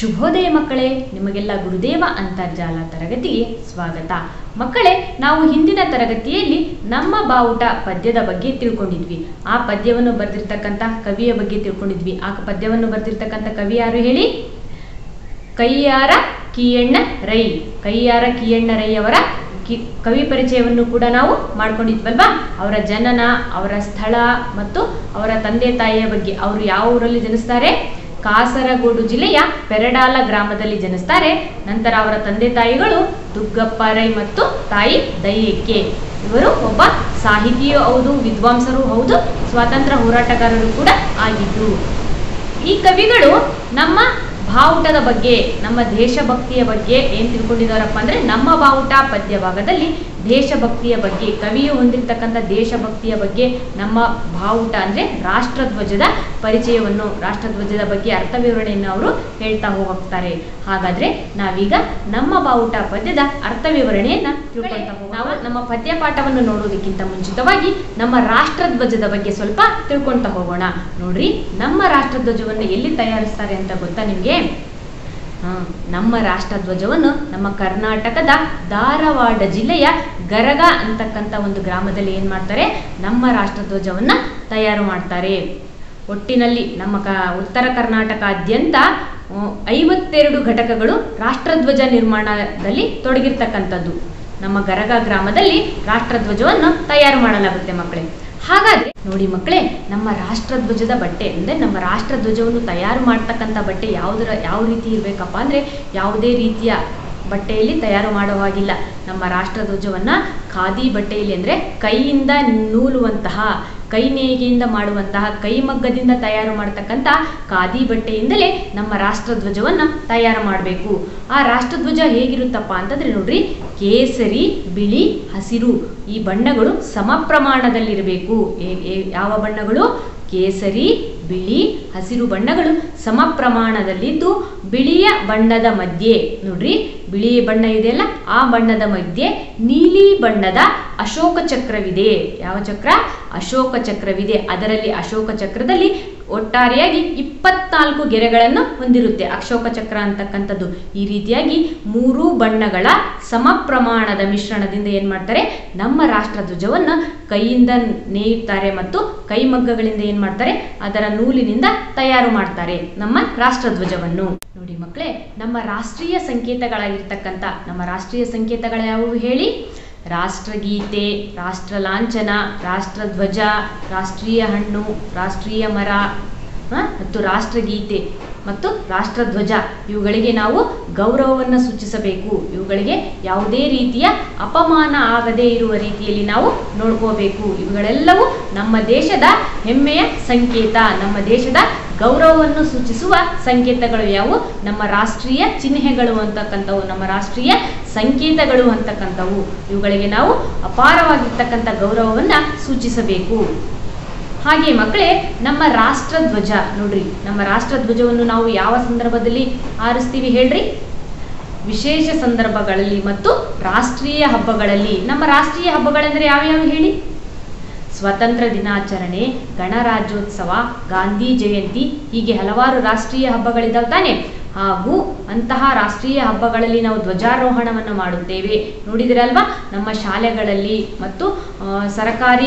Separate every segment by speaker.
Speaker 1: ಶುಭೋದಯ ಮಕ್ಕಳೇ ನಿಮಗೆಲ್ಲ ಗುರುದೇವ ಅಂತರ್ಜಾಲ ತರಗತಿಗೆ ಸ್ವಾಗತ ಮಕ್ಕಳೇ ನಾವು ಹಿಂದಿನ ತರಗತಿಯಲ್ಲಿ ನಮ್ಮ ಬಾವುಟ ಪದ್ಯದ ಬಗ್ಗೆ ತಿಳ್ಕೊಂಡಿದ್ವಿ ಆ ಪದ್ಯವನ್ನು ಬರೆದಿರ್ತಕ್ಕಂಥ ಕವಿಯ ಬಗ್ಗೆ ತಿಳ್ಕೊಂಡಿದ್ವಿ ಆ ಪದ್ಯವನ್ನು ಬರೆದಿರ್ತಕ್ಕಂಥ ಕವಿ ಯಾರು ಹೇಳಿ ಕೈಯಾರ ಕಿಯಣ್ಣ ರೈ ಕೈಯಾರ ಕಿಯಣ್ಣ ರೈ ಅವರ ಕಿ ಕವಿ ಪರಿಚಯವನ್ನು ಕೂಡ ನಾವು ಮಾಡ್ಕೊಂಡಿದ್ವಲ್ವಾ ಅವರ ಜನನ ಅವರ ಸ್ಥಳ ಮತ್ತು ಅವರ ತಂದೆ ತಾಯಿಯ ಬಗ್ಗೆ ಅವರು ಯಾವ ಊರಲ್ಲಿ ಜನಿಸ್ತಾರೆ ಕಾಸರಗೋಡು ಜಿಲ್ಲೆಯ ಪೆರಡಾಲ ಗ್ರಾಮದಲ್ಲಿ ಜನಿಸ್ತಾರೆ ನಂತರ ಅವರ ತಂದೆ ತಾಯಿಗಳು ದುಗ್ಗಪ್ಪ ರೈ ಮತ್ತು ತಾಯಿ ದೈಯಕ್ಕೆ ಇವರು ಒಬ್ಬ ಸಾಹಿತಿಯೂ ಹೌದು ವಿದ್ವಾಂಸರು ಹೌದು ಸ್ವಾತಂತ್ರ್ಯ ಹೋರಾಟಗಾರರು ಕೂಡ ಆಗಿದ್ದು ಈ ಕವಿಗಳು ನಮ್ಮ ಬಾವುಟದ ಬಗ್ಗೆ ನಮ್ಮ ದೇಶಭಕ್ತಿಯ ಬಗ್ಗೆ ಏನು ತಿಳ್ಕೊಂಡಿದ್ದಾರಪ್ಪ ಅಂದರೆ ನಮ್ಮ ಬಾವುಟ ಪದ್ಯ ಭಾಗದಲ್ಲಿ ದೇಶಭಕ್ತಿಯ ಬಗ್ಗೆ ಕವಿಯು ಹೊಂದಿರತಕ್ಕಂಥ ದೇಶಭಕ್ತಿಯ ಬಗ್ಗೆ ನಮ್ಮ ಬಾವುಟ ಅಂದರೆ ರಾಷ್ಟ್ರಧ್ವಜದ ಪರಿಚಯವನ್ನು ರಾಷ್ಟ್ರಧ್ವಜದ ಬಗ್ಗೆ ಅರ್ಥ ವಿವರಣೆಯನ್ನು ಅವರು ಹೇಳ್ತಾ ಹೋಗ್ತಾರೆ ಹಾಗಾದ್ರೆ ನಾವೀಗ ನಮ್ಮ ಬಾವುಟ ಪದ್ಯದ ಅರ್ಥ ವಿವರಣೆಯನ್ನ ತಿಳ್ಕೊಳ್ತಾ ಹೋಗೋಣ ನಾವು ನಮ್ಮ ಪದ್ಯ ಪಾಠವನ್ನು ನೋಡೋದಕ್ಕಿಂತ ಮುಂಚಿತವಾಗಿ ನಮ್ಮ ರಾಷ್ಟ್ರಧ್ವಜದ ಬಗ್ಗೆ ಸ್ವಲ್ಪ ತಿಳ್ಕೊಳ್ತಾ ಹೋಗೋಣ ನೋಡ್ರಿ ನಮ್ಮ ರಾಷ್ಟ್ರಧ್ವಜವನ್ನು ಎಲ್ಲಿ ತಯಾರಿಸ್ತಾರೆ ಅಂತ ಗೊತ್ತಾ ನಿಮಗೆ ನಮ್ಮ ರಾಷ್ಟ್ರಧ್ವಜವನ್ನು ನಮ್ಮ ಕರ್ನಾಟಕದ ಧಾರವಾಡ ಜಿಲ್ಲೆಯ ಗರಗ ಅಂತಕ್ಕಂಥ ಒಂದು ಗ್ರಾಮದಲ್ಲಿ ಏನು ಮಾಡ್ತಾರೆ ನಮ್ಮ ರಾಷ್ಟ್ರಧ್ವಜವನ್ನು ತಯಾರು ಮಾಡ್ತಾರೆ ಒಟ್ಟಿನಲ್ಲಿ ನಮ್ಮ ಕ ಉತ್ತರ ಕರ್ನಾಟಕಾದ್ಯಂತ ಐವತ್ತೆರಡು ಘಟಕಗಳು ರಾಷ್ಟ್ರಧ್ವಜ ನಿರ್ಮಾಣದಲ್ಲಿ ತೊಡಗಿರ್ತಕ್ಕಂಥದ್ದು ನಮ್ಮ ಗರಗ ಗ್ರಾಮದಲ್ಲಿ ರಾಷ್ಟ್ರಧ್ವಜವನ್ನು ತಯಾರು ಮಾಡಲಾಗುತ್ತೆ ಮಕ್ಕಳೇ ಹಾಗಾದ್ರೆ ನೋಡಿ ಮಕ್ಕಳೇ ನಮ್ಮ ರಾಷ್ಟ್ರಧ್ವಜದ ಬಟ್ಟೆ ಅಂದರೆ ನಮ್ಮ ರಾಷ್ಟ್ರಧ್ವಜವನ್ನು ತಯಾರು ಮಾಡ್ತಕ್ಕಂಥ ಬಟ್ಟೆ ಯಾವುದರ ಯಾವ ರೀತಿ ಇರಬೇಕಪ್ಪ ಅಂದರೆ ಯಾವುದೇ ರೀತಿಯ ಬಟ್ಟೆಯಲ್ಲಿ ತಯಾರು ಮಾಡೋ ಹಾಗಿಲ್ಲ ನಮ್ಮ ರಾಷ್ಟ್ರಧ್ವಜವನ್ನು ಖಾದಿ ಬಟ್ಟೆಯಲ್ಲಿ ಅಂದರೆ ಕೈಯಿಂದ ನೂಲುವಂತಹ ಕೈ ನೇಯ್ಗೆಯಿಂದ ಮಾಡುವಂತಹ ಕೈಮಗ್ಗದಿಂದ ತಯಾರು ಮಾಡತಕ್ಕಂಥ ಖಾದಿ ಬಟ್ಟೆಯಿಂದಲೇ ನಮ್ಮ ರಾಷ್ಟ್ರಧ್ವಜವನ್ನು ತಯಾರು ಮಾಡಬೇಕು ಆ ರಾಷ್ಟ್ರಧ್ವಜ ಹೇಗಿರುತ್ತಪ್ಪ ಅಂತಂದ್ರೆ ನೋಡ್ರಿ ಕೇಸರಿ ಬಿಳಿ ಹಸಿರು ಈ ಬಣ್ಣಗಳು ಸಮ ಪ್ರಮಾಣದಲ್ಲಿರಬೇಕು ಯಾವ ಬಣ್ಣಗಳು ಕೇಸರಿ ಬಿಳಿ ಹಸಿರು ಬಣ್ಣಗಳು ಸಮ ಪ್ರಮಾಣದಲ್ಲಿದ್ದು ಬಿಳಿಯ ಬಣ್ಣದ ಮಧ್ಯೆ ನೋಡ್ರಿ ಬಿಳಿ ಬಣ್ಣ ಇದೆಯಲ್ಲ ಆ ಬಣ್ಣದ ಮಧ್ಯೆ ನೀಲಿ ಬಣ್ಣದ ಅಶೋಕ ಚಕ್ರವಿದೆ ಯಾವ ಚಕ್ರ ಅಶೋಕ ಚಕ್ರವಿದೆ ಅದರಲ್ಲಿ ಅಶೋಕ ಚಕ್ರದಲ್ಲಿ ಒಟ್ಟಾರೆಯಾಗಿ ಇಪ್ಪತ್ನಾಲ್ಕು ಗೆರೆಗಳನ್ನು ಹೊಂದಿರುತ್ತೆ ಅಶೋಕ ಚಕ್ರ ಅಂತಕ್ಕಂಥದ್ದು ಈ ರೀತಿಯಾಗಿ ಮೂರು ಬಣ್ಣಗಳ ಸಮ ಪ್ರಮಾಣದ ಮಿಶ್ರಣದಿಂದ ಏನು ಮಾಡ್ತಾರೆ ನಮ್ಮ ರಾಷ್ಟ್ರಧ್ವಜವನ್ನು ಕೈಯಿಂದ ನೇಯುತ್ತಾರೆ ಮತ್ತು ಕೈಮಗ್ಗಗಳಿಂದ ಏನು ಮಾಡ್ತಾರೆ ಅದರ ನೂಲಿನಿಂದ ತಯಾರು ಮಾಡ್ತಾರೆ ನಮ್ಮ ರಾಷ್ಟ್ರಧ್ವಜವನ್ನು ನೋಡಿ ಮಕ್ಕಳೇ ನಮ್ಮ ರಾಷ್ಟ್ರೀಯ ಸಂಕೇತಗಳಾಗಿರ್ತಕ್ಕಂಥ ನಮ್ಮ ರಾಷ್ಟ್ರೀಯ ಸಂಕೇತಗಳು ಯಾವುವು ಹೇಳಿ ರಾಷ್ಟ್ರಗೀತೆ ರಾಷ್ಟ್ರ ಲಾಂಛನ ರಾಷ್ಟ್ರಧ್ವಜ ರಾಷ್ಟ್ರೀಯ ಹಣ್ಣು ರಾಷ್ಟ್ರೀಯ ಮರ ಮತ್ತು ರಾಷ್ಟ್ರಗೀತೆ ಮತ್ತು ರಾಷ್ಟ್ರಧ್ವಜ ಇವುಗಳಿಗೆ ನಾವು ಗೌರವವನ್ನು ಸೂಚಿಸಬೇಕು ಇವುಗಳಿಗೆ ಯಾವುದೇ ರೀತಿಯ ಅಪಮಾನ ಆಗದೇ ಇರುವ ರೀತಿಯಲ್ಲಿ ನಾವು ನೋಡ್ಕೋಬೇಕು ಇವುಗಳೆಲ್ಲವೂ ನಮ್ಮ ದೇಶದ ಹೆಮ್ಮೆಯ ಸಂಕೇತ ನಮ್ಮ ದೇಶದ ಗೌರವವನ್ನು ಸೂಚಿಸುವ ಸಂಕೇತಗಳು ಯಾವುವು ನಮ್ಮ ರಾಷ್ಟ್ರೀಯ ಚಿಹ್ನೆಗಳು ಅಂತಕ್ಕಂಥವು ನಮ್ಮ ರಾಷ್ಟ್ರೀಯ ಸಂಕೇತಗಳು ಅಂತಕ್ಕಂಥವು ಇವುಗಳಿಗೆ ನಾವು ಅಪಾರವಾಗಿರ್ತಕ್ಕಂಥ ಗೌರವವನ್ನು ಸೂಚಿಸಬೇಕು ಹಾಗೆ ಮಕ್ಕಳೇ ನಮ್ಮ ರಾಷ್ಟ್ರಧ್ವಜ ನೋಡ್ರಿ ನಮ್ಮ ರಾಷ್ಟ್ರಧ್ವಜವನ್ನು ನಾವು ಯಾವ ಸಂದರ್ಭದಲ್ಲಿ ಆರಿಸ್ತೀವಿ ಹೇಳ್ರಿ ವಿಶೇಷ ಸಂದರ್ಭಗಳಲ್ಲಿ ಮತ್ತು ರಾಷ್ಟ್ರೀಯ ಹಬ್ಬಗಳಲ್ಲಿ ನಮ್ಮ ರಾಷ್ಟ್ರೀಯ ಹಬ್ಬಗಳೆಂದರೆ ಯಾವ್ಯಾವ ಹೇಳಿ ಸ್ವತಂತ್ರ ದಿನಾಚರಣೆ ಗಣರಾಜ್ಯೋತ್ಸವ ಗಾಂಧಿ ಜಯಂತಿ ಹೀಗೆ ಹಲವಾರು ರಾಷ್ಟ್ರೀಯ ಹಬ್ಬಗಳಿದ್ದಾವೆ ತಾನೆ ಹಾಗೂ ಅಂತಹ ರಾಷ್ಟ್ರೀಯ ಹಬ್ಬಗಳಲ್ಲಿ ನಾವು ಧ್ವಜಾರೋಹಣವನ್ನು ಮಾಡುತ್ತೇವೆ ನೋಡಿದಿರಲ್ವಾ ನಮ್ಮ ಶಾಲೆಗಳಲ್ಲಿ ಮತ್ತು ಸರಕಾರಿ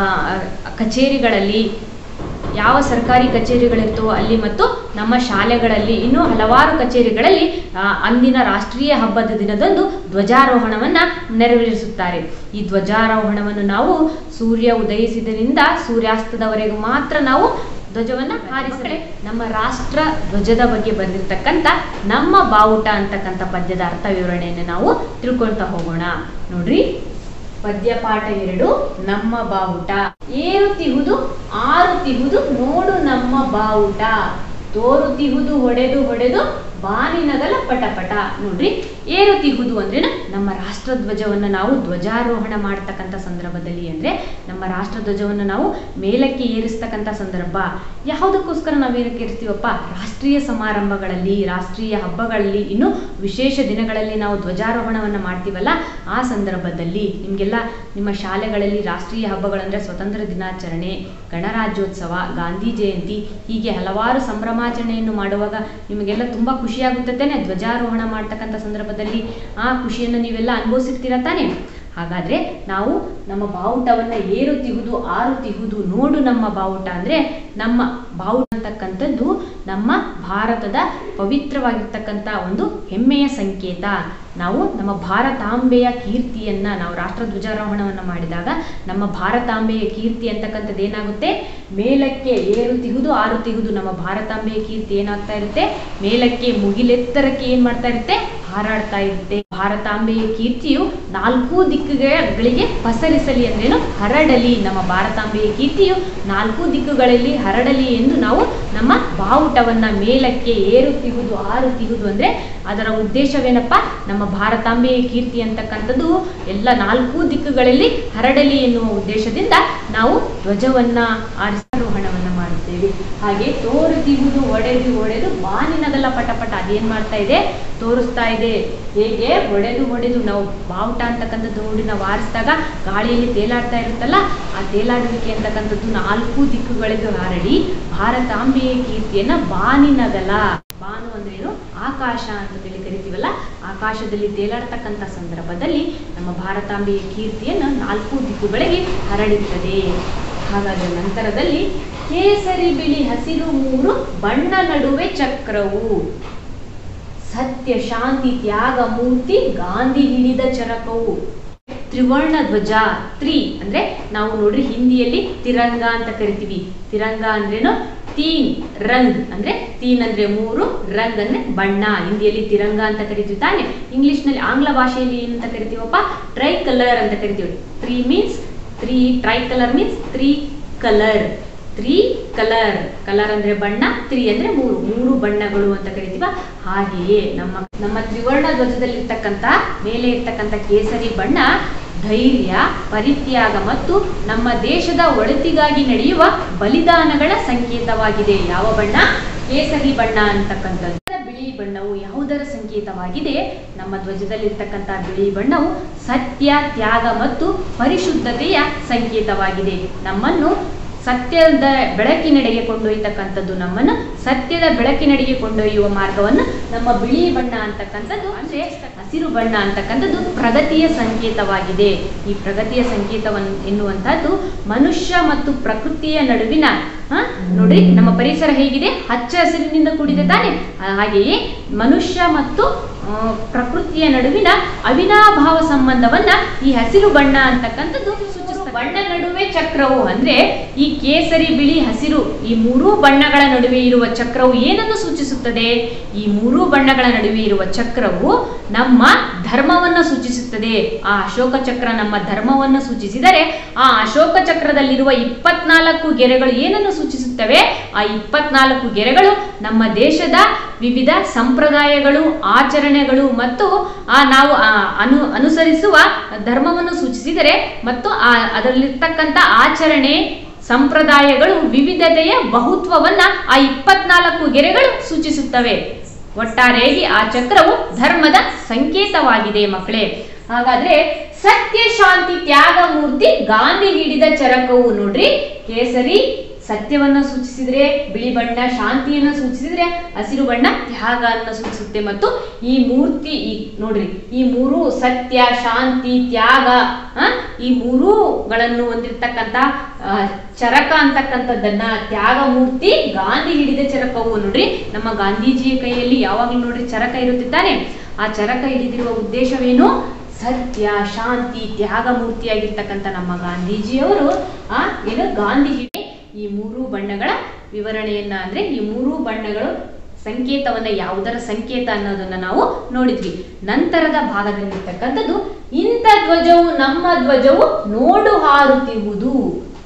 Speaker 1: ಕಚೇರಿಗಳಲ್ಲಿ ಯಾವ ಸರ್ಕಾರಿ ಕಚೇರಿಗಳಿರ್ತವೋ ಅಲ್ಲಿ ಮತ್ತು ನಮ್ಮ ಶಾಲೆಗಳಲ್ಲಿ ಇನ್ನೂ ಹಲವಾರು ಕಚೇರಿಗಳಲ್ಲಿ ಅಂದಿನ ರಾಷ್ಟ್ರೀಯ ಹಬ್ಬದ ದಿನದಂದು ಧ್ವಜಾರೋಹಣವನ್ನು ನೆರವೇರಿಸುತ್ತಾರೆ ಈ ಧ್ವಜಾರೋಹಣವನ್ನು ನಾವು ಸೂರ್ಯ ಉದಯಿಸಿದರಿಂದ ಸೂರ್ಯಾಸ್ತದವರೆಗೂ ಮಾತ್ರ ನಾವು ಧ್ವಜವನ್ನು ಹಾರಿಸಲೇ ನಮ್ಮ ರಾಷ್ಟ್ರ ಧ್ವಜದ ಬಗ್ಗೆ ಬಂದಿರತಕ್ಕಂಥ ನಮ್ಮ ಬಾವುಟ ಅಂತಕ್ಕಂಥ ಪದ್ಯದ ಅರ್ಥ ವಿವರಣೆಯನ್ನು ನಾವು ತಿಳ್ಕೊಳ್ತಾ ಹೋಗೋಣ ನೋಡ್ರಿ ಪದ್ಯ ಪಾಠ ಎರಡು ನಮ್ಮ ಬಾವುಟ ಏರುತಿಹುದು ಆರುತಿಹುದು ನೋಡು ನಮ್ಮ ಬಾವುಟ ತೋರುತಿಹುದು ಹೊಡೆದು ಹೊಡೆದು ಬಾನಿನಗಲ ಪಟಪಟ ನೋಡ್ರಿ ಏರುತಿಹುದು ಅಂದ್ರೆ ನಮ್ಮ ರಾಷ್ಟ್ರಧ್ವಜವನ್ನು ನಾವು ಧ್ವಜಾರೋಹಣ ಮಾಡತಕ್ಕಂಥ ಸಂದರ್ಭದಲ್ಲಿ ಅಂದ್ರೆ ನಮ್ಮ ರಾಷ್ಟ್ರಧ್ವಜವನ್ನು ನಾವು ಮೇಲಕ್ಕೆ ಏರಿಸ್ತಕ್ಕಂಥ ಸಂದರ್ಭ ಯಾವುದಕ್ಕೋಸ್ಕರ ನಾವು ಏನಕ್ಕೆ ಏರಿಸ್ತೀವಪ್ಪ ರಾಷ್ಟ್ರೀಯ ಸಮಾರಂಭಗಳಲ್ಲಿ ರಾಷ್ಟ್ರೀಯ ಹಬ್ಬಗಳಲ್ಲಿ ಇನ್ನು ವಿಶೇಷ ದಿನಗಳಲ್ಲಿ ನಾವು ಧ್ವಜಾರೋಹಣವನ್ನು ಮಾಡ್ತೀವಲ್ಲ ಆ ಸಂದರ್ಭದಲ್ಲಿ ನಿಮಗೆಲ್ಲ ನಿಮ್ಮ ಶಾಲೆಗಳಲ್ಲಿ ರಾಷ್ಟ್ರೀಯ ಹಬ್ಬಗಳಂದ್ರೆ ಸ್ವತಂತ್ರ ದಿನಾಚರಣೆ ಗಣರಾಜ್ಯೋತ್ಸವ ಗಾಂಧಿ ಜಯಂತಿ ಹೀಗೆ ಹಲವಾರು ಸಂಭ್ರಮಾಚರಣೆಯನ್ನು ಮಾಡುವಾಗ ನಿಮಗೆಲ್ಲ ತುಂಬ ಖುಷಿ ಖುಷಿ ಆಗುತ್ತೆ ತಾನೆ ಧ್ವಜಾರೋಹಣ ಮಾಡ್ತಕ್ಕಂಥ ಸಂದರ್ಭದಲ್ಲಿ ಆ ಖುಷಿಯನ್ನು ನೀವೆಲ್ಲ ಅನುಭವಿಸಿರ್ತೀರ ತಾನೆ ಹಾಗಾದ್ರೆ ನಾವು ನಮ್ಮ ಬಾವುಟವನ್ನ ಏರುತ್ತಿಹುದು ಆರುತ್ತಿಹುದು ನೋಡು ನಮ್ಮ ಬಾವುಟ ಅಂದ್ರೆ ನಮ್ಮ ಬಾವುಟ ಅಂತಕ್ಕಂಥದ್ದು ನಮ್ಮ ಭಾರತದ ಪವಿತ್ರವಾಗಿರ್ತಕ್ಕಂಥ ಒಂದು ಹೆಮ್ಮೆಯ ಸಂಕೇತ ನಾವು ನಮ್ಮ ಭಾರತಾಂಬೆಯ ಕೀರ್ತಿಯನ್ನ ನಾವು ರಾಷ್ಟ್ರ ಧ್ವಜಾರೋಹಣವನ್ನು ಮಾಡಿದಾಗ ನಮ್ಮ ಭಾರತಾಂಬೆಯ ಕೀರ್ತಿ ಅಂತಕ್ಕಂಥದ್ದು ಏನಾಗುತ್ತೆ ಮೇಲಕ್ಕೆ ಏರುತ್ತಿಹುದು ಆರುತ್ತಿಹುದು ನಮ್ಮ ಭಾರತಾಂಬೆಯ ಕೀರ್ತಿ ಏನಾಗ್ತಾ ಇರುತ್ತೆ ಮೇಲಕ್ಕೆ ಮುಗಿಲೆತ್ತರಕ್ಕೆ ಏನ್ ಮಾಡ್ತಾ ಇರುತ್ತೆ ಹಾರಾಡ್ತಾ ಇರುತ್ತೆ ಭಾರತಾಂಬೆಯ ಕೀರ್ತಿಯು ನಾಲ್ಕು ದಿಕ್ಕುಗಳಿಗೆ ಪಸರಿಸಲಿ ಅಂದ್ರೇನು ಹರಡಲಿ ನಮ್ಮ ಭಾರತಾಂಬೆಯ ಕೀರ್ತಿಯು ನಾಲ್ಕು ದಿಕ್ಕುಗಳಲ್ಲಿ ಹರಡಲಿ ಎಂದು ನಾವು ನಮ್ಮ ಬಾವುಟವನ್ನ ಮೇಲಕ್ಕೆ ಏರುತ್ತಿಹುದು ಆರುತ್ತಿಹುದು ಅಂದ್ರೆ ಅದರ ಉದ್ದೇಶವೇನಪ್ಪ ನಮ್ಮ ಭಾರತಾಂಬೆಯ ಕೀರ್ತಿ ಅಂತಕ್ಕಂಥದ್ದು ಎಲ್ಲ ನಾಲ್ಕು ದಿಕ್ಕುಗಳಲ್ಲಿ ಹರಡಲಿ ಎನ್ನುವ ಉದ್ದೇಶದಿಂದ ನಾವು ಧ್ವಜವನ್ನ ಆರೋಹಣವನ್ನ ಮಾಡುತ್ತೇವೆ ಹಾಗೆ ತೋರುತ್ತಿಹುದು ಒಡೆದು ಒಡೆದು ಬಾನಿನಗಲ ಪಟಪಟ ಅದೇನ್ ಮಾಡ್ತಾ ಇದೆ ತೋರಿಸ್ತಾ ಇದೆ ಹೇಗೆ ಒಡೆದು ಒಡೆದು ನಾವು ಬಾವುಟ ಅಂತಕ್ಕಂಥದ್ದು ನೋಡಿ ನಾವು ಆರಿಸಿದಾಗ ಗಾಳಿಯಲ್ಲಿ ತೇಲಾಡ್ತಾ ಇರುತ್ತಲ್ಲ ಆ ತೇಲಾಡುವಿಕೆ ಅಂತಕ್ಕಂಥದ್ದು ನಾಲ್ಕು ದಿಕ್ಕುಗಳಿಗೂ ಹರಡಿ ಭಾರತಾಂಬೆಯ ಕೀರ್ತಿಯನ್ನ ಬಾನಿನಗಲ ಬಾನು ಅಂದ್ರೇನು ಆಕಾಶ ಅಂತ ಹೇಳಿ ಕರಿತೀವಲ್ಲ ಆಕಾಶದಲ್ಲಿ ತೇಲಾಡ್ತಕ್ಕಂಥ ಸಂದರ್ಭದಲ್ಲಿ ನಮ್ಮ ಭಾರತಾಂಬೆಯ ಕೀರ್ತಿಯನ್ನು ನಾಲ್ಕು ದಿಕ್ಕುಗಳಿಗೆ ಹರಡುತ್ತದೆ ಹಾಗಾದ ನಂತರದಲ್ಲಿ ಕೇಸರಿ ಬಿಳಿ ಹಸಿರು ಮೂರು ಬಣ್ಣ ನಡುವೆ ಚಕ್ರವು ಸತ್ಯ ಶಾಂತಿ ತ್ಯಾಗ ಮೂರ್ತಿ ಗಾಂಧಿ ಹಿಡಿದ ಚರಕವು ತ್ರಿವರ್ಣ ಧ್ವಜ ತ್ರಿ ಅಂದ್ರೆ ನಾವು ನೋಡ್ರಿ ಹಿಂದಿಯಲ್ಲಿ ತಿರಂಗ ಅಂತ ಕರಿತೀವಿ ತಿರಂಗ ಅಂದ್ರೇನು ತೀನ್ ರಂಗ್ ಅಂದ್ರೆ ತೀನ್ ಅಂದ್ರೆ ಮೂರು ರಂಗ್ ಅಂದ್ರೆ ಬಣ್ಣ ಹಿಂದಿಯಲ್ಲಿ ತಿರಂಗ ಅಂತ ಕರಿತೀವಿ ತಾನೆ ಇಂಗ್ಲಿಷ್ ನಲ್ಲಿ ಆಂಗ್ಲ ಭಾಷೆಯಲ್ಲಿ ಏನಂತ ಕರಿತೀವಪ್ಪ ಟ್ರೈ ಕಲರ್ ಅಂತ ಕರಿತೀವಿ three means three tri colour means three colour three colour colour ಅಂದ್ರೆ ಬಣ್ಣ ತ್ರೀ ಅಂದ್ರೆ ಮೂರು ಮೂರು ಬಣ್ಣಗಳು ಅಂತ ಕರಿತೀವ ಹಾಗೆಯೇ ನಮ್ಮ ನಮ್ಮ ತ್ರಿವರ್ಣ ಧ್ವಜದಲ್ಲಿರ್ತಕ್ಕಂಥ ಮೇಲೆ ಇರ್ತಕ್ಕಂಥ ಕೇಸರಿ ಬಣ್ಣ ಧೈರ್ಯ ಪರಿತ್ಯಾಗ ಮತ್ತು ನಮ್ಮ ದೇಶದ ಒಳಿತಿಗಾಗಿ ನಡೆಯುವ ಬಲಿದಾನಗಳ ಸಂಕೇತವಾಗಿದೆ ಯಾವ ಬಣ್ಣ ಕೇಸರಿ ಬಣ್ಣ ಅಂತಕ್ಕಂಥದ್ದು ಬಿಳಿ ಬಣ್ಣವು ಯಾವುದರ ಸಂಕೇತವಾಗಿದೆ ನಮ್ಮ ಧ್ವಜದಲ್ಲಿರ್ತಕ್ಕಂಥ ಬಿಳಿ ಬಣ್ಣವು ಸತ್ಯ ತ್ಯಾಗ ಮತ್ತು ಪರಿಶುದ್ಧತೆಯ ಸಂಕೇತವಾಗಿದೆ ನಮ್ಮನ್ನು ಸತ್ಯದ ಬೆಳಕಿನೆಡೆಗೆ ಕೊಂಡೊಯ್ತಕ್ಕಂಥದ್ದು ನಮ್ಮನ್ನು ಸತ್ಯದ ಬೆಳಕಿನೆಡೆಗೆ ಕೊಂಡೊಯ್ಯುವ ಮಾರ್ಗವನ್ನು ನಮ್ಮ ಬಿಳಿ ಬಣ್ಣ ಅಂತಕ್ಕಂಥದ್ದು ಅಂದ್ರೆ ಹಸಿರು ಬಣ್ಣ ಅಂತಕ್ಕಂಥದ್ದು ಪ್ರಗತಿಯ ಸಂಕೇತವಾಗಿದೆ ಈ ಪ್ರಗತಿಯ ಸಂಕೇತವನ್ನು ಎನ್ನುವಂತಹದ್ದು ಮನುಷ್ಯ ಮತ್ತು ಪ್ರಕೃತಿಯ ನಡುವಿನ ಹ? ನೋಡ್ರಿ ನಮ್ಮ ಪರಿಸರ ಹೇಗಿದೆ ಹಚ್ಚ ಹಸಿರಿನಿಂದ ಕೂಡಿದೆ ತಾನೆ ಹಾಗೆಯೇ ಮನುಷ್ಯ ಮತ್ತು ಆ, ಪ್ರಕೃತಿಯ ನಡುವಿನ ಅವಿನಾಭಾವ ಸಂಬಂಧವನ್ನ ಈ ಹಸಿರು ಬಣ್ಣ ಅಂತಕ್ಕಂಥದ್ದು ಸೂಚಿಸ್ತದೆ ಬಣ್ಣ ನಡುವೆ ಚಕ್ರವು ಅಂದ್ರೆ ಈ ಕೇಸರಿ ಬಿಳಿ ಹಸಿರು ಈ ಮೂರೂ ಬಣ್ಣಗಳ ನಡುವೆ ಇರುವ ಚಕ್ರವು ಏನನ್ನು ಸೂಚಿಸುತ್ತದೆ ಈ ಮೂರೂ ಬಣ್ಣಗಳ ನಡುವೆ ಇರುವ ಚಕ್ರವು ನಮ್ಮ ಧರ್ಮವನ್ನ ಸೂಚಿಸುತ್ತದೆ ಆ ಅಶೋಕ ಚಕ್ರ ನಮ್ಮ ಧರ್ಮವನ್ನು ಸೂಚಿಸಿದರೆ ಆ ಅಶೋಕ ಚಕ್ರದಲ್ಲಿರುವ ಇಪ್ಪತ್ನಾಲ್ಕು ಗೆರೆಗಳು ಏನನ್ನು ಸೂಚಿಸುತ್ತವೆ ಆ ಇಪ್ಪತ್ನಾಲ್ಕು ಗೆರೆಗಳು ನಮ್ಮ ದೇಶದ ವಿವಿಧ ಸಂಪ್ರದಾಯಗಳು ಆಚರಣೆಗಳು ಮತ್ತು ಆ ನಾವು ಆ ಅನು ಅನುಸರಿಸುವ ಧರ್ಮವನ್ನು ಸೂಚಿಸಿದರೆ ಮತ್ತು ಆ ಅದರಲ್ಲಿರ್ತಕ್ಕಂಥ ಆಚರಣೆ ಸಂಪ್ರದಾಯಗಳು ವಿವಿಧತೆಯ ಬಹುತ್ವವನ್ನ ಆ ಇಪ್ಪತ್ನಾಲ್ಕು ಗೆರೆಗಳು ಸೂಚಿಸುತ್ತವೆ ಒಟ್ಟಾರೆಯಾಗಿ ಆ ಚಕ್ರವು ಧರ್ಮದ ಸಂಕೇತವಾಗಿದೆ ಮಕ್ಕಳೇ ಹಾಗಾದ್ರೆ ಸತ್ಯ ಶಾಂತಿ ತ್ಯಾಗ ಮೂರ್ತಿ ಗಾಂಧಿ ಹಿಡಿದ ಚರಕವು ನೋಡ್ರಿ ಕೇಸರಿ ಸತ್ಯವನ್ನ ಸೂಚಿಸಿದ್ರೆ ಬಿಳಿ ಬಣ್ಣ ಶಾಂತಿಯನ್ನ ಸೂಚಿಸಿದ್ರೆ ಹಸಿರು ಬಣ್ಣ ತ್ಯಾಗವನ್ನ ಸೂಚಿಸುತ್ತೆ ಮತ್ತು ಈ ಮೂರ್ತಿ ಈ ನೋಡ್ರಿ ಈ ಮೂರು ಸತ್ಯ ಶಾಂತಿ ತ್ಯಾಗ ಆ, ಈ ಮೂರುಗಳನ್ನು ಹೊಂದಿರತಕ್ಕಂತ ಆ, ಚರಕ ಅಂತಕ್ಕಂಥದ್ದನ್ನ ತ್ಯಾಗ ಮೂರ್ತಿ ಗಾಂಧಿ ಹಿಡಿದ ಚರಕವು ನೋಡ್ರಿ ನಮ್ಮ ಗಾಂಧೀಜಿಯ ಕೈಯಲ್ಲಿ ಯಾವಾಗಲೂ ನೋಡ್ರಿ ಚರಕ ಇರುತ್ತೆ ತಾನೆ ಆ ಚರಕ ಹಿಡಿದಿರುವ ಉದ್ದೇಶವೇನು ಸತ್ಯ ಶಾಂತಿ ತ್ಯಾಗ ಮೂರ್ತಿಯಾಗಿರ್ತಕ್ಕಂಥ ನಮ್ಮ ಗಾಂಧೀಜಿಯವರು ಆ ಏನು ಗಾಂಧಿ ಹಿಡಿ ಈ ಮೂರು ಬಣ್ಣಗಳ ವಿವರಣೆಯನ್ನ ಅಂದ್ರೆ ಈ ಮೂರು ಬಣ್ಣಗಳು ಸಂಕೇತವನ್ನ ಯಾವುದರ ಸಂಕೇತ ಅನ್ನೋದನ್ನ ನಾವು ನೋಡಿದ್ವಿ ನಂತರದ ಭಾಗದಲ್ಲಿರ್ತಕ್ಕಂಥದ್ದು ಇಂಥ ಧ್ವಜವು ನಮ್ಮ ಧ್ವಜವು ನೋಡು ಹಾರುತ್ತಿರುವುದು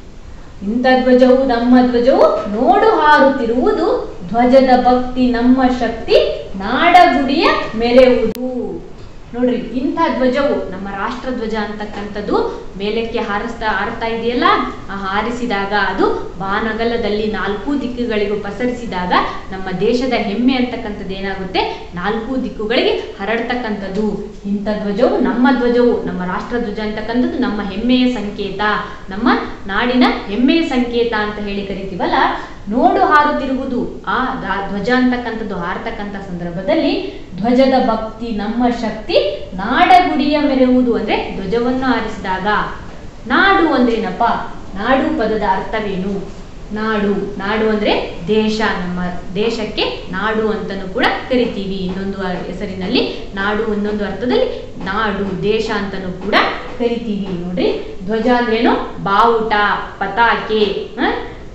Speaker 1: ಇಂಥ ಧ್ವಜವು ನಮ್ಮ ಧ್ವಜವು ನೋಡು ಹಾರುತ್ತಿರುವುದು ಧ್ವಜದ ಭಕ್ತಿ ನಮ್ಮ ಶಕ್ತಿ ನಾಡಗುಡಿಯ ಮೆರೆಯುವುದು ನೋಡ್ರಿ ಇಂಥ ಧ್ವಜವು ನಮ್ಮ ರಾಷ್ಟ್ರ ಧ್ವಜ ಅಂತಕ್ಕಂಥದ್ದು ಮೇಲಕ್ಕೆ ಹಾರಿಸ್ತಾ ಹಾರ್ತಾ ಇದೆಯಲ್ಲ ಆ ಹಾರಿಸಿದಾಗ ಅದು ಬಾನಗಲದಲ್ಲಿ ನಾಲ್ಕು ದಿಕ್ಕುಗಳಿಗೂ ಪಸರಿಸಿದಾಗ ನಮ್ಮ ದೇಶದ ಹೆಮ್ಮೆ ಅಂತಕ್ಕಂಥದ್ದು ಏನಾಗುತ್ತೆ ನಾಲ್ಕು ದಿಕ್ಕುಗಳಿಗೆ ಹರಡ್ತಕ್ಕಂಥದ್ದು ಇಂಥ ಧ್ವಜವು ನಮ್ಮ ಧ್ವಜವು ನಮ್ಮ ರಾಷ್ಟ್ರ ಧ್ವಜ ಅಂತಕ್ಕಂಥದ್ದು ನಮ್ಮ ಹೆಮ್ಮೆಯ ಸಂಕೇತ ನಮ್ಮ ನಾಡಿನ ಹೆಮ್ಮೆಯ ಸಂಕೇತ ಅಂತ ಹೇಳಿ ಕರಿತೀವಲ್ಲ ನೋಡು ಹಾರುತ್ತಿರುವುದು ಆ ದ- ಧ್ವಜ ಅಂತಕ್ಕಂಥದ್ದು ಹಾರತಕ್ಕಂಥ ಸಂದರ್ಭದಲ್ಲಿ ಧ್ವಜದ ಭಕ್ತಿ ನಮ್ಮ ಶಕ್ತಿ ನಾಡಗುಡಿಯ ಮೆರೆಯುವುದು ಅಂದ್ರೆ ಧ್ವಜವನ್ನು ಹಾರಿಸಿದಾಗ ನಾಡು ಅಂದ್ರೇನಪ್ಪ ನಾಡು ಪದದ ಅರ್ಥವೇನು ನಾಡು ನಾಡು ಅಂದ್ರೆ ದೇಶ ನಮ್ಮ ದೇಶಕ್ಕೆ ನಾಡು ಅಂತಲೂ ಕೂಡ ಕರಿತೀವಿ ಇನ್ನೊಂದು ಅ- ಹೆಸರಿನಲ್ಲಿ ನಾಡು ಇನ್ನೊಂದು ಅರ್ಥದಲ್ಲಿ ನಾಡು ದೇಶ ಅಂತಲೂ ಕೂಡ ಕರಿತೀವಿ ನೋಡ್ರಿ ಧ್ವಜ ಅಂದ್ರೇನು ಬಾವುಟ ಪತಾಕೆ ಹ?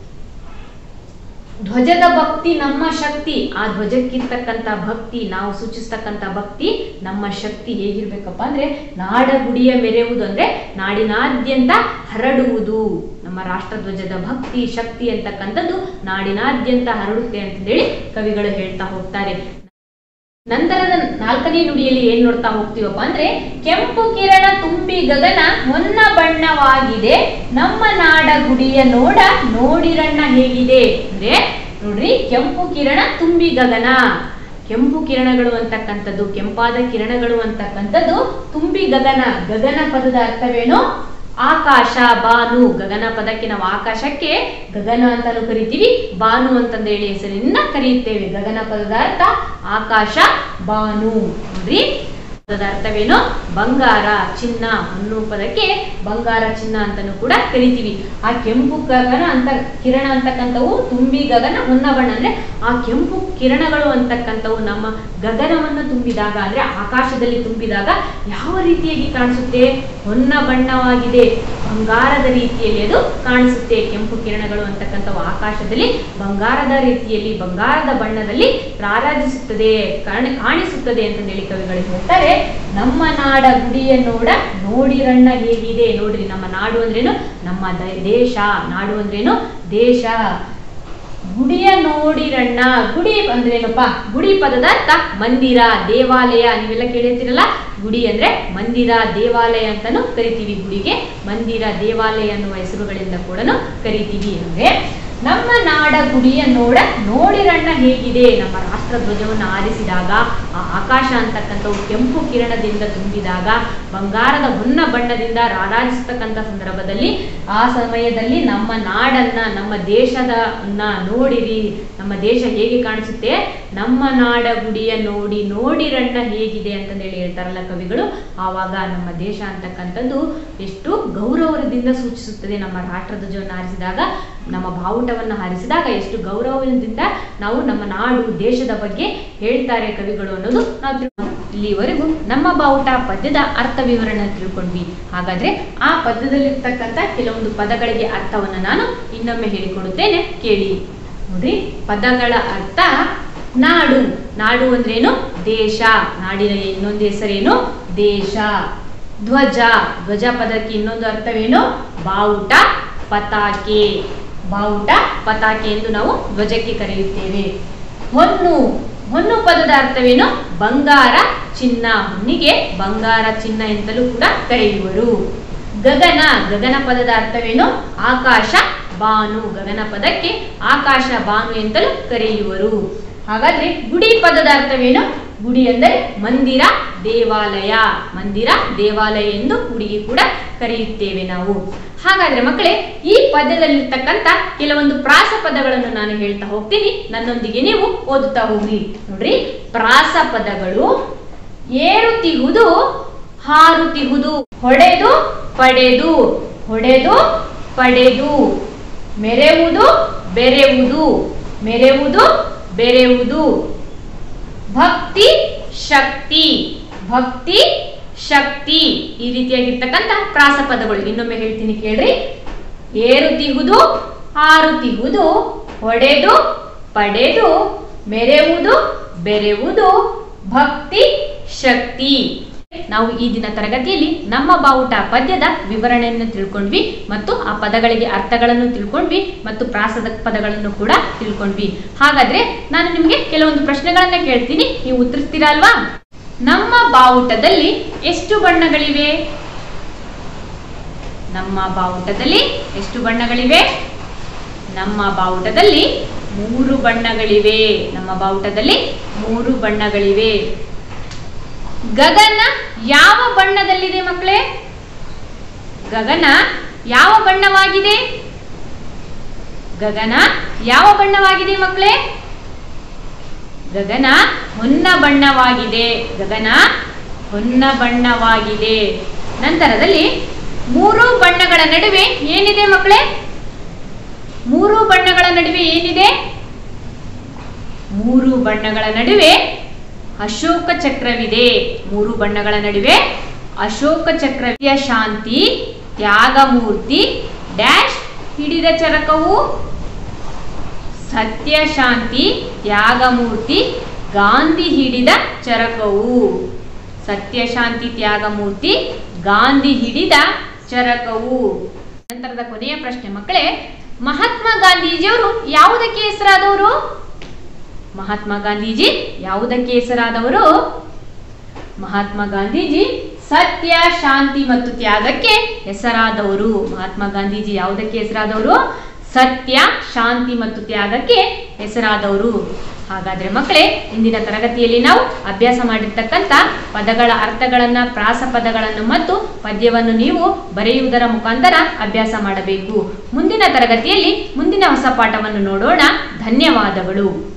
Speaker 1: ಧ್ವಜದ ಭಕ್ತಿ ನಮ್ಮ ಶಕ್ತಿ ಆ ಧ್ವಜಕ್ಕಿರ್ತಕ್ಕಂಥ ಭಕ್ತಿ ನಾವು ಸೂಚಿಸ್ತಕ್ಕಂಥ ಭಕ್ತಿ ನಮ್ಮ ಶಕ್ತಿ ಹೇಗಿರ್ಬೇಕಪ್ಪ ಅಂದ್ರೆ ನಾಡಗುಡಿಯ ಮೆರೆಯುವುದು ಅಂದ್ರೆ ನಾಡಿನಾದ್ಯಂತ ಹರಡುವುದು ನಮ್ಮ ರಾಷ್ಟ್ರಧ್ವಜದ ಭಕ್ತಿ ಶಕ್ತಿ ಅಂತಕ್ಕಂಥದ್ದು ನಾಡಿನಾದ್ಯಂತ ಹರಡುತ್ತೆ ಅಂತಂದೇಳಿ ಕವಿಗಳು ಹೇಳ್ತಾ ಹೋಗ್ತಾರೆ ನಂತರದ ನಾಲ್ಕನೇ ನುಡಿಯಲ್ಲಿ ಏನ್ ನೋಡ್ತಾ ಹೋಗ್ತೀವಪ್ಪ ಅಂದ್ರೆ ಕೆಂಪು ಕಿರಣ ತುಂಬಿ ಗಗನ ಹೊನ್ನ ಬಣ್ಣವಾಗಿದೆ ನಮ್ಮ ನಾಡ ಗುಡಿಯ ನೋಡ ನೋಡಿರಣ್ಣ ಹೇಗಿದೆ ಅಂದ್ರೆ ನೋಡ್ರಿ ಕೆಂಪು ಕಿರಣ ತುಂಬಿ ಗಗನ ಕೆಂಪು ಕಿರಣಗಳು ಅಂತಕ್ಕಂಥದ್ದು ಕೆಂಪಾದ ಕಿರಣಗಳು ಅಂತಕ್ಕಂಥದ್ದು ತುಂಬಿ ಗಗನ ಗಗನ ಪದದ ಅರ್ಥವೇನು ಆಕಾಶ ಬಾನು ಗಗನ ಪದಕ್ಕೆ ನಾವು ಆಕಾಶಕ್ಕೆ ಗಗನ ಅಂತಲೂ ಕರಿತೀವಿ ಬಾನು ಅಂತಂದೇಳಿ ಹೆಸರಿನಿಂದ ಕರೆಯುತ್ತೇವೆ ಗಗನ ಪದದ ಅರ್ಥ ಆಕಾಶ ಬಾನು ನೋಡ್ರಿ ಪದದ ಅರ್ಥವೇನು ಬಂಗಾರ ಚಿನ್ನ ಹೊನ್ನು ಪದಕ್ಕೆ ಬಂಗಾರ ಚಿನ್ನ ಅಂತಲೂ ಕೂಡ ಕರಿತೀವಿ ಆ ಕೆಂಪು ಗಗನ ಅಂತ ಕಿರಣ ಅಂತಕ್ಕಂಥವು ತುಂಬಿ ಗಗನ ಹೊನ್ನ ಬಣ್ಣ ಅಂದ್ರೆ ಆ ಕೆಂಪು ಕಿರಣಗಳು ಅಂತಕ್ಕಂಥವು ನಮ್ಮ ಗಗನವನ್ನು ತುಂಬಿದಾಗ ಅಂದ್ರೆ ಆಕಾಶದಲ್ಲಿ ತುಂಬಿದಾಗ ಯಾವ ರೀತಿಯಾಗಿ ಕಾಣಿಸುತ್ತೆ ಹೊನ್ನ ಬಣ್ಣವಾಗಿದೆ ಬಂಗಾರದ ರೀತಿಯಲ್ಲಿ ಅದು ಕಾಣಿಸುತ್ತೆ ಕೆಂಪು ಕಿರಣಗಳು ಅಂತಕ್ಕಂಥವು ಆಕಾಶದಲ್ಲಿ ಬಂಗಾರದ ರೀತಿಯಲ್ಲಿ ಬಂಗಾರದ ಬಣ್ಣದಲ್ಲಿ ರಾರಾಜಿಸುತ್ತದೆ ಕಾಣಿ- ಕಾಣಿಸುತ್ತದೆ ಅಂತ ಹೇಳಿ ಕವಿಗಳು ಹೇಳ್ತಾರೆ ನಮ್ಮ ನಾಡ ಗುಡಿಯ ನೋಡ ನೋಡಿರಣ್ಣ ಹೇಗಿದೆ ನೋಡ್ರಿ ನಮ್ಮ ನಾಡು ಅಂದ್ರೇನು ನಮ್ಮ ದ- ದೇಶ ನಾಡು ಅಂದ್ರೇನು ದೇಶ ಗುಡಿಯ ನೋಡಿರಣ್ಣ ಗುಡಿ ಅಂದ್ರೇನಪ್ಪ ಗುಡಿ ಪದದ ಅರ್ಥ ಮಂದಿರ ದೇವಾಲಯ ನೀವೆಲ್ಲ ಕೇಳಿರ್ತೀರಲ್ಲ ಗುಡಿ ಅಂದ್ರೆ ಮಂದಿರ ದೇವಾಲಯ ಅಂತಾನು ಕರಿತೀವಿ ಗುಡಿಗೆ ಮಂದಿರ ದೇವಾಲಯ ಅನ್ನುವ ಹೆಸರುಗಳಿಂದ ಕೂಡ ಕರಿತೀವಿ ಅಂದ್ರೆ ನಮ್ಮ ನಾಡ ಗುಡಿಯ ನೋಡ ನೋಡಿರಣ್ಣ ಹೇಗಿದೆ ನಮ್ಮ ರಾಷ್ಟ್ರ ಧ್ವಜವನ್ನು ಆರಿಸಿದಾಗ ಆ ಆಕಾಶ ಅಂತಕ್ಕಂಥವು ಕೆಂಪು ಕಿರಣದಿಂದ ತುಂಬಿದಾಗ ಬಂಗಾರದ ಹೊನ್ನ ಬಣ್ಣದಿಂದ ರಾರಾಜಿಸ್ತಕ್ಕಂಥ ಸಂದರ್ಭದಲ್ಲಿ ಆ ಸಮಯದಲ್ಲಿ ನಮ್ಮ ನಾಡನ್ನ ನಮ್ಮ ದೇಶದನ್ನ ನೋಡಿರಿ ನಮ್ಮ ದೇಶ ಹೇಗೆ ಕಾಣಿಸುತ್ತೆ ನಮ್ಮ ನಾಡ ಗುಡಿಯ ನೋಡಿ ನೋಡಿರಣ್ಣ ಹೇಗಿದೆ ಅಂತಂದೇಳಿ ಹೇಳ್ತಾರಲ್ಲ ಕವಿಗಳು ಆವಾಗ ನಮ್ಮ ದೇಶ ಅಂತಕ್ಕಂಥದ್ದು ಎಷ್ಟು ಗೌರವದಿಂದ ಸೂಚಿಸುತ್ತದೆ ನಮ್ಮ ರಾಷ್ಟ್ರಧ್ವಜವನ್ನು ಹಾರಿಸಿದಾಗ ನಮ್ಮ ಬಾವುಟವನ್ನು ಹಾರಿಸಿದಾಗ ಎಷ್ಟು ಗೌರವದಿಂದ ನಾವು ನಮ್ಮ ನಾಡು ದೇಶದ ಬಗ್ಗೆ ಹೇಳ್ತಾರೆ ಕವಿಗಳು ಅನ್ನೋದು ನಾವು ತಿಳ್ಕೊಂಡು ಇಲ್ಲಿವರೆಗೂ ನಮ್ಮ ಬಾವುಟ ಪದ್ಯದ ಅರ್ಥ ವಿವರಣೆ ತಿಳ್ಕೊಂಡ್ವಿ ಹಾಗಾದ್ರೆ ಆ ಪದ್ಯದಲ್ಲಿರ್ತಕ್ಕಂಥ ಕೆಲವೊಂದು ಪದಗಳಿಗೆ ಅರ್ಥವನ್ನು ನಾನು ಇನ್ನೊಮ್ಮೆ ಹೇಳಿಕೊಡುತ್ತೇನೆ ಕೇಳಿ ನೋಡ್ರಿ ಪದಗಳ ಅರ್ಥ ನಾಡು ನಾಡು ಅಂದ್ರೇನು ದೇಶ ನಾಡಿನ ಇನ್ನೊಂದು ಹೆಸರೇನು ದೇಶ ಧ್ವಜ ಧ್ವಜ ಪದಕ್ಕೆ ಇನ್ನೊಂದು ಅರ್ಥವೇನು ಬಾವುಟ ಪತಾಕೆ ಬಾವುಟ ಪತಾಕೆ ಎಂದು ನಾವು ಧ್ವಜಕ್ಕೆ ಕರೆಯುತ್ತೇವೆ ಹೊನ್ನು ಹೊನ್ನು ಪದದ ಅರ್ಥವೇನು ಬಂಗಾರ ಚಿನ್ನ ಹೊನ್ನಿಗೆ ಬಂಗಾರ ಚಿನ್ನ ಎಂತಲೂ ಕೂಡ ಕರೆಯುವರು ಗಗನ ಗಗನ ಪದದ ಅರ್ಥವೇನು ಆಕಾಶ ಬಾನು ಗಗನ ಪದಕ್ಕೆ ಆಕಾಶ ಬಾನು ಎಂತಲೂ ಕರೆಯುವರು ಹಾಗಾದ್ರೆ ಗುಡಿ ಪದದ ಅರ್ಥವೇನು ಗುಡಿ ಅಂದರೆ ಮಂದಿರ ದೇವಾಲಯ ಮಂದಿರ ದೇವಾಲಯ ಎಂದು ಗುಡಿಗೆ ಕೂಡ ಕರೆಯುತ್ತೇವೆ ನಾವು ಹಾಗಾದ್ರೆ ಮಕ್ಕಳೇ ಈ ಪದ್ಯದಲ್ಲಿರ್ತಕ್ಕಂಥ ಕೆಲವೊಂದು ಪ್ರಾಸ ಪದಗಳನ್ನು ನಾನು ಹೇಳ್ತಾ ಹೋಗ್ತೀನಿ ನನ್ನೊಂದಿಗೆ ನೀವು ಓದುತ್ತಾ ಹೋಗ್ರಿ ನೋಡ್ರಿ ಪ್ರಾಸ ಪದಗಳು ಏರುತಿಹುದು ಹಾರುತಿಹುದು ಹೊಡೆದು ಪಡೆದು ಹೊಡೆದು ಪಡೆದು ಮೆರೆವುದು ಬೆರೆವುದು ಮೆರೆವುದು ಬೆರೆವುದು ಭಕ್ತಿ ಶಕ್ತಿ ಭಕ್ತಿ ಶಕ್ತಿ ಈ ರೀತಿಯಾಗಿರ್ತಕ್ಕಂಥ ಪ್ರಾಸ ಪದಗಳು ಇನ್ನೊಮ್ಮೆ ಹೇಳ್ತೀನಿ ಕೇಳ್ರಿ ಏರುತಿಹುದು ಹಾರುತಿಹುದು ಹೊಡೆದು ಪಡೆದು ಮೆರೆವುದು ಬೆರೆವುದು ಭಕ್ತಿ ಶಕ್ತಿ ನಾವು ಈ ದಿನ ತರಗತಿಯಲ್ಲಿ ನಮ್ಮ ಬಾವುಟ ಪದ್ಯದ ವಿವರಣೆಯನ್ನು ತಿಳ್ಕೊಂಡ್ವಿ ಮತ್ತು ಆ ಪದಗಳಿಗೆ ಅರ್ಥಗಳನ್ನು ತಿಳ್ಕೊಂಡ್ವಿ ಮತ್ತು ಪ್ರಾಸದ ಪದಗಳನ್ನು ಕೂಡ ತಿಳ್ಕೊಂಡ್ವಿ ಹಾಗಾದ್ರೆ ನಾನು ನಿಮಗೆ ಕೆಲವೊಂದು ಪ್ರಶ್ನೆಗಳನ್ನ ಕೇಳ್ತೀನಿ ನೀವು ಉತ್ತರಿಸ್ತೀರಾ ಅಲ್ವಾ ನಮ್ಮ ಬಾವುಟದಲ್ಲಿ ಎಷ್ಟು ಬಣ್ಣಗಳಿವೆ ನಮ್ಮ ಬಾವುಟದಲ್ಲಿ ಎಷ್ಟು ಬಣ್ಣಗಳಿವೆ ನಮ್ಮ ಬಾವುಟದಲ್ಲಿ ಮೂರು ಬಣ್ಣಗಳಿವೆ ನಮ್ಮ ಬಾವುಟದಲ್ಲಿ ಮೂರು ಬಣ್ಣಗಳಿವೆ ಗಗನ ಯಾವ ಬಣ್ಣದಲ್ಲಿದೆ ಮಕ್ಕಳೇ ಗಗನ ಯಾವ ಬಣ್ಣವಾಗಿದೆ ಗಗನ ಯಾವ ಬಣ್ಣವಾಗಿದೆ ಮಕ್ಕಳೇ ಗಗನ ಹೊನ್ನ ಬಣ್ಣವಾಗಿದೆ ಗಗನ ಹೊನ್ನ ಬಣ್ಣವಾಗಿದೆ ನಂತರದಲ್ಲಿ ಮೂರು ಬಣ್ಣಗಳ ನಡುವೆ ಏನಿದೆ ಮಕ್ಕಳೇ ಮೂರು ಬಣ್ಣಗಳ ನಡುವೆ ಏನಿದೆ ಮೂರು ಬಣ್ಣಗಳ ನಡುವೆ ಅಶೋಕ ಚಕ್ರವಿದೆ ಮೂರು ಬಣ್ಣಗಳ ನಡುವೆ ಅಶೋಕ ಚಕ್ರವಿಯ ಶಾಂತಿ ತ್ಯಾಗಮೂರ್ತಿ ಡ್ಯಾಶ್ ಹಿಡಿದ ಚರಕವು ಸತ್ಯ ಶಾಂತಿ ತ್ಯಾಗಮೂರ್ತಿ ಗಾಂಧಿ ಹಿಡಿದ ಚರಕವು ಸತ್ಯ ಶಾಂತಿ ತ್ಯಾಗಮೂರ್ತಿ ಗಾಂಧಿ ಹಿಡಿದ ಚರಕವು ನಂತರದ ಕೊನೆಯ ಪ್ರಶ್ನೆ ಮಕ್ಕಳೇ ಮಹಾತ್ಮ ಗಾಂಧೀಜಿಯವರು ಯಾವುದಕ್ಕೆ ಹೆಸರಾದವರು ಮಹಾತ್ಮ ಗಾಂಧೀಜಿ ಯಾವುದಕ್ಕೆ ಹೆಸರಾದವರು ಮಹಾತ್ಮ ಗಾಂಧೀಜಿ ಸತ್ಯ ಶಾಂತಿ ಮತ್ತು ತ್ಯಾಗಕ್ಕೆ ಹೆಸರಾದವರು ಮಹಾತ್ಮ ಗಾಂಧೀಜಿ ಯಾವುದಕ್ಕೆ ಹೆಸರಾದವರು ಸತ್ಯ ಶಾಂತಿ ಮತ್ತು ತ್ಯಾಗಕ್ಕೆ ಹೆಸರಾದವರು ಹಾಗಾದ್ರೆ ಮಕ್ಕಳೇ ಇಂದಿನ ತರಗತಿಯಲ್ಲಿ ನಾವು ಅಭ್ಯಾಸ ಮಾಡಿರ್ತಕ್ಕಂಥ ಪದಗಳ ಅರ್ಥಗಳನ್ನ ಪ್ರಾಸ ಪದಗಳನ್ನು ಮತ್ತು ಪದ್ಯವನ್ನು ನೀವು ಬರೆಯುವುದರ ಮುಖಾಂತರ ಅಭ್ಯಾಸ ಮಾಡಬೇಕು ಮುಂದಿನ ತರಗತಿಯಲ್ಲಿ ಮುಂದಿನ ಹೊಸ ಪಾಠವನ್ನು ನೋಡೋಣ ಧನ್ಯವಾದಗಳು